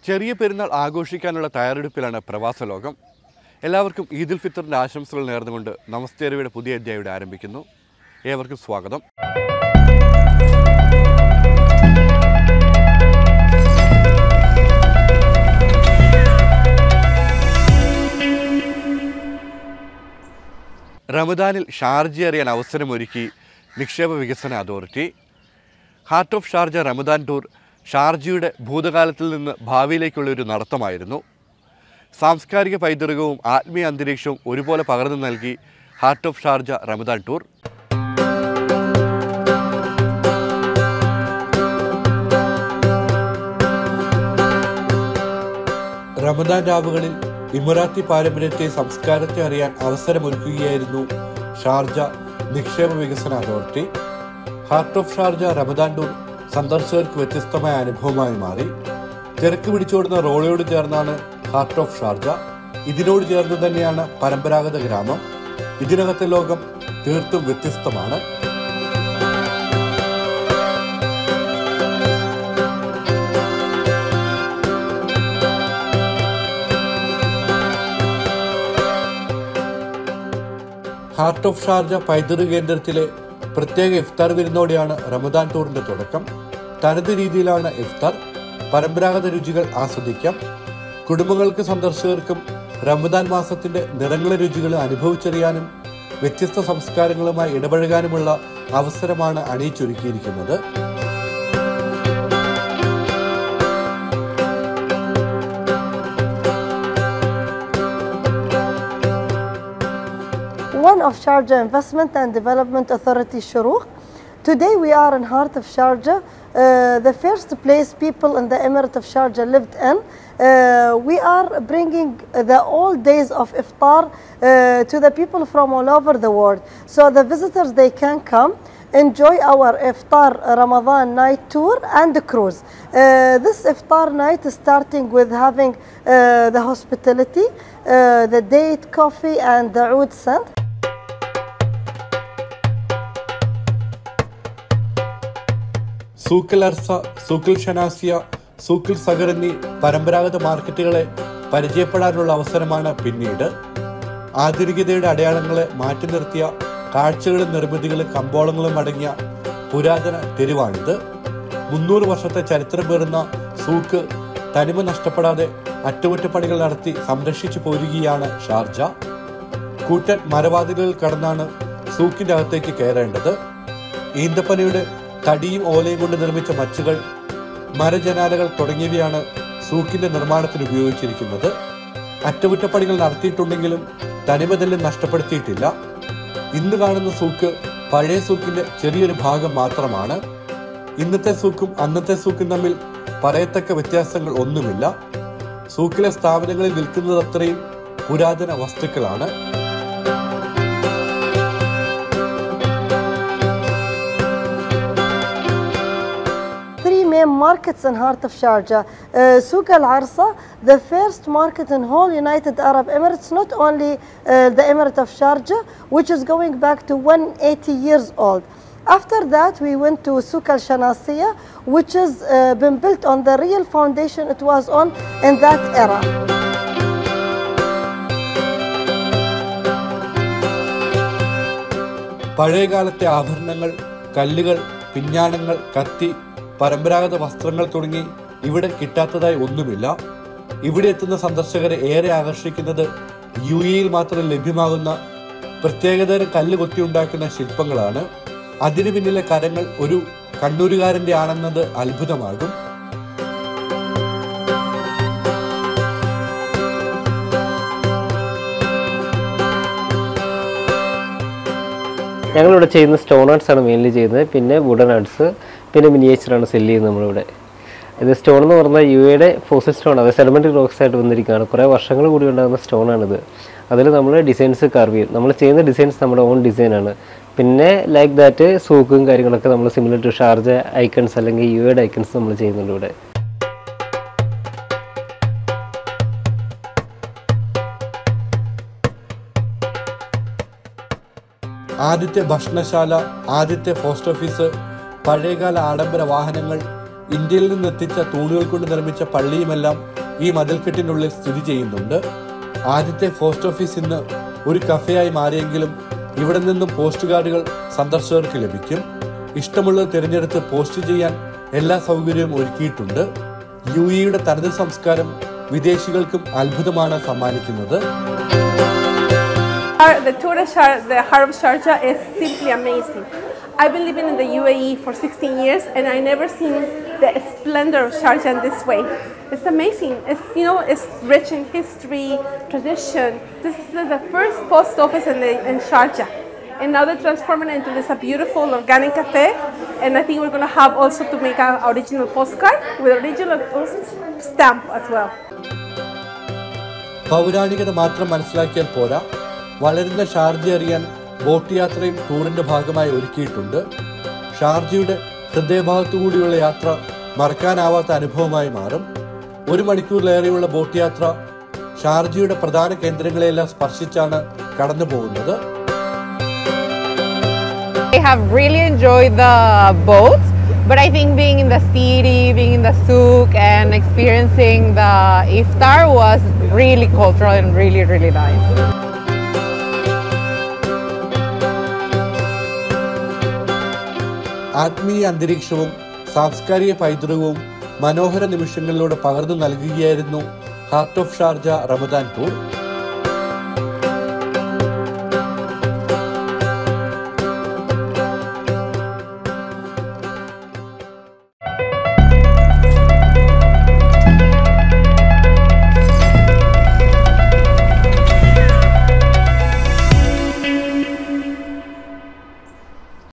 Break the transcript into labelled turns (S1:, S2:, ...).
S1: ചെറിയ പെരുന്നാൾ ആഘോഷിക്കാനുള്ള തയ്യാറെടുപ്പിലാണ് പ്രവാസ ലോകം എല്ലാവർക്കും ഈദുൽ ഫിത്തറിൻ്റെ ആശംസകൾ നേർന്നുകൊണ്ട് നമസ്തേ രവിയുടെ പുതിയ അധ്യായം ഇവിടെ ആരംഭിക്കുന്നു ഏവർക്കും സ്വാഗതം റമദാനിൽ ഷാർജ അറിയാൻ അവസരമൊരുക്കി നിക്ഷേപ വികസന authority heart of Sharjah Ramadan tour ഷാർജയുടെ ഭൂതകാലത്തിൽ നിന്ന് ഭാവിയിലേക്കുള്ള ഒരു നടത്തമായിരുന്നു സാംസ്കാരിക പൈതൃകവും ആത്മീയ അന്തരീക്ഷവും ഒരുപോലെ പകർന്നു നൽകി heart of Sharjah Ramadan tour Ramadan രാവുകളിൽ ഇമറാത്തി പാരമ്പര്യത്തെ സംസ്കാരത്തെ അറിയാൻ അവസരമൊരുക്കുകയായിരുന്നു ഷാർജ നിക്ഷേപ വികസന authority heart of Sharjah Ramadan tour സന്ദർശകർക്ക് വ്യത്യസ്തമായ അനുഭവമായി മാറി തിരക്ക് പിടിച്ചോടുന്ന റോളയോട് ചേർന്നാണ് ഹാർട്ട് ഓഫ് ഷാർജ ഇതിനോട് ചേർന്ന് തന്നെയാണ് പരമ്പരാഗത ഗ്രാമം ഇതിനകത്തെ ലോകം തീർത്തും വ്യത്യസ്തമാണ് ഹാർട്ട് ഓഫ് ഷാർജ പൈതൃക കേന്ദ്രത്തിലെ പ്രത്യേക ഇഫ്താർ വിരുന്നോടെയാണ് റമദാൻ ടൂറിന്റെ തുടക്കം തനത് രീതിയിലാണ് ഇഫ്താർ പരമ്പരാഗത രുചികൾ ആസ്വദിക്കാം കുടുംബങ്ങൾക്ക് സന്ദർശകർക്കും റമദാൻ മാസത്തിന്റെ നിറങ്ങളെ രുചികൾ അനുഭവിച്ചറിയാനും വ്യത്യസ്ത സംസ്കാരങ്ങളുമായി ഇടപഴകാനുമുള്ള അവസരമാണ് അണിയിച്ചൊരുക്കിയിരിക്കുന്നത്
S2: one of Sharjah Investment and Development Authority Shuruq. Today we are in heart of Sharjah, uh, the first place people in the Emirate of Sharjah lived in. Uh, we are bringing the old days of iftar uh, to the people from all over the world. So the visitors they can come enjoy our iftar Ramadan night tour and cruise. Uh, this iftar night is starting with having uh, the hospitality, uh, the date coffee and the oud scent.
S1: സൂക്കൽ അർസ സൂക്കൽ ഷനാസിയ സൂക്കൽ സഗർ എന്നീ പരമ്പരാഗത മാർക്കറ്റുകളെ പരിചയപ്പെടാനുള്ള അവസരമാണ് പിന്നീട് ആധുനികതയുടെ അടയാളങ്ങളെ മാറ്റി നിർത്തിയ കാഴ്ചകളും നിർമ്മിതികളും കമ്പോളങ്ങളും അടങ്ങിയ പുരാതന തെരുവാണിത് മുന്നൂറ് വർഷത്തെ ചരിത്രം പേറുന്ന സൂക്ക് തനിമ നഷ്ടപ്പെടാതെ അറ്റകുറ്റപ്പണികൾ നടത്തി സംരക്ഷിച്ചു പോരുകയാണ് ഷാർജ കൂറ്റൻ മരവാതിലുകൾ കടന്നാണ് സൂക്കിന്റെ അകത്തേക്ക് കയറേണ്ടത് ഈന്തപ്പനയുടെ തടിയും ഓലയും കൊണ്ട് നിർമ്മിച്ച മച്ചുകൾ മരജനാലകൾ തുടങ്ങിയവയാണ് സൂക്കിന്റെ നിർമ്മാണത്തിന് ഉപയോഗിച്ചിരിക്കുന്നത് അറ്റകുറ്റപ്പണികൾ നടത്തിയിട്ടുണ്ടെങ്കിലും തനിമതെല്ലാം നഷ്ടപ്പെടുത്തിയിട്ടില്ല ഇന്ന് കാണുന്ന സൂക്ക് പഴയ സൂക്കിന്റെ ചെറിയൊരു ഭാഗം മാത്രമാണ് ഇന്നത്തെ സൂക്കും അന്നത്തെ സൂക്കും തമ്മിൽ പറയത്തക്ക വ്യത്യാസങ്ങൾ ഒന്നുമില്ല സൂക്കിലെ സ്ഥാപനങ്ങളിൽ വിൽക്കുന്നത് അത്രയും പുരാതന വസ്തുക്കളാണ്
S2: Three main markets in heart of Sharjah. Uh, Souk Al Arsa, the first market in whole United Arab Emirates, not only uh, the Emirate of Sharjah, which is going back to 180 years old. After that, we went to Souk Al Shanasiya, which has uh, been built on the real foundation it was on in that era.
S1: പഴയകാലത്തെ ആഭരണങ്ങൾ കല്ലുകൾ പിഞ്ഞാണങ്ങൾ കത്തി പരമ്പരാഗത വസ്ത്രങ്ങൾ തുടങ്ങി ഇവിടെ കിട്ടാത്തതായി ഒന്നുമില്ല ഇവിടെ എത്തുന്ന സന്ദർശകരെ ഏറെ ആകർഷിക്കുന്നത് യു എയിൽ മാത്രം ലഭ്യമാകുന്ന പ്രത്യേകതരം കല്ല് കൊത്തിയുണ്ടാക്കുന്ന ശില്പങ്ങളാണ് അതിനു പിന്നിലെ കരങ്ങൾ ഒരു കണ്ണൂരുകാരന്റെ ആണെന്നത് അത്ഭുതമാകും
S3: ഞങ്ങളിവിടെ ചെയ്യുന്ന സ്റ്റോൺ ആർട്സ് ആണ് മെയിൻലി ചെയ്യുന്നത് പിന്നെ വുഡൻ ആർട്സ് പിന്നെ മിനിയേച്ചറാണ് സെല്ല് ചെയ്യുന്നത് നമ്മളിവിടെ ഇത് സ്റ്റോൺ എന്ന് പറഞ്ഞാൽ യു എയുടെ ഫോസിൽ സ്റ്റോൺ അത് സെലമെൻ്റ് റോക്സ് ആയിട്ട് വന്നിരിക്കുകയാണ് കുറേ വർഷങ്ങൾ കൂടി ഉണ്ടാകുന്ന സ്റ്റോണാണിത് അതിൽ നമ്മൾ ഡിസൈൻസ് കർവ് ചെയ്യും നമ്മൾ ചെയ്യുന്ന ഡിസൈൻസ് നമ്മുടെ ഓൺ ഡിസൈനാണ് പിന്നെ ലൈക്ക് ദാറ്റ് സൂക്കും കാര്യങ്ങളൊക്കെ നമ്മൾ സിമിലർ ടു ഷാർജ ഐക്കൺസ് അല്ലെങ്കിൽ യു എയുടെ ഐക്കൺസ് നമ്മൾ ചെയ്യുന്നുണ്ട് ഇവിടെ
S1: ആദ്യത്തെ ഭക്ഷണശാല ആദ്യത്തെ പോസ്റ്റ് ഓഫീസ് പഴയകാല ആഡംബര വാഹനങ്ങൾ ഇന്ത്യയിൽ നിന്ന് എത്തിച്ച തൂണുകൾ കൊണ്ട് നിർമ്മിച്ച പള്ളിയുമെല്ലാം ഈ മതിൽക്കെട്ടിനുള്ളിൽ സ്ഥിതി ചെയ്യുന്നുണ്ട് ആദ്യത്തെ പോസ്റ്റ് ഓഫീസ് ഇന്ന് ഒരു കഫേയായി മാറിയെങ്കിലും ഇവിടെ നിന്നും പോസ്റ്റ് കാർഡുകൾ സന്ദർശകർക്ക് ലഭിക്കും ഇഷ്ടമുള്ളത് തിരഞ്ഞെടുത്ത് പോസ്റ്റ് ചെയ്യാൻ എല്ലാ സൗകര്യവും ഒരുക്കിയിട്ടുണ്ട് യു ഇയുടെ തനത് സംസ്കാരം വിദേശികൾക്കും അത്ഭുതമാണ് സമ്മാനിക്കുന്നത്
S4: Our- The tour of Shar- the Heart of Sharjah is simply amazing. I've been living in the UAE for 16 years and I never seen the splendor of Sharjah in this way. It's amazing. It's you know it's rich in history, tradition. This is the first post office in, the, in Sharjah. And now they're transforming it into this a beautiful organic cafe. And I think we're going to have also to make an original postcard with original stamp as well.
S1: പൗരാണികത മാത്രം മനസ്സിലാക്കിയാൽ പോരാ വളരുന്ന Sharjah അറിയാൻ boat യാത്രയും ടൂറിന്റെ ഭാഗമായി ഒരുക്കിയിട്ടുണ്ട് ഷാർജയുടെ ഹൃദയഭാഗത്തുകൂടിയുള്ള യാത്ര മറക്കാനാവാത്ത അനുഭവമായി മാറും ഒരു മണിക്കൂറിലേറെയുള്ള ബോട്ട് യാത്ര ഷാർജയുടെ പ്രധാന കേന്ദ്രങ്ങളെയെല്ലാം സ്പർശിച്ചാണ് കടന്നു പോകുന്നത്
S5: I have really enjoyed the boat, but I think being in the city, being in the souk, and experiencing the iftar was really cultural and really, really nice.
S1: ആത്മീയ അന്തരീക്ഷവും സാംസ്കാരിക പൈതൃകവും മനോഹര നിമിഷങ്ങളിലൂടെ പകർന്നു നൽകുകയായിരുന്നു heart of Sharjah Ramadan tour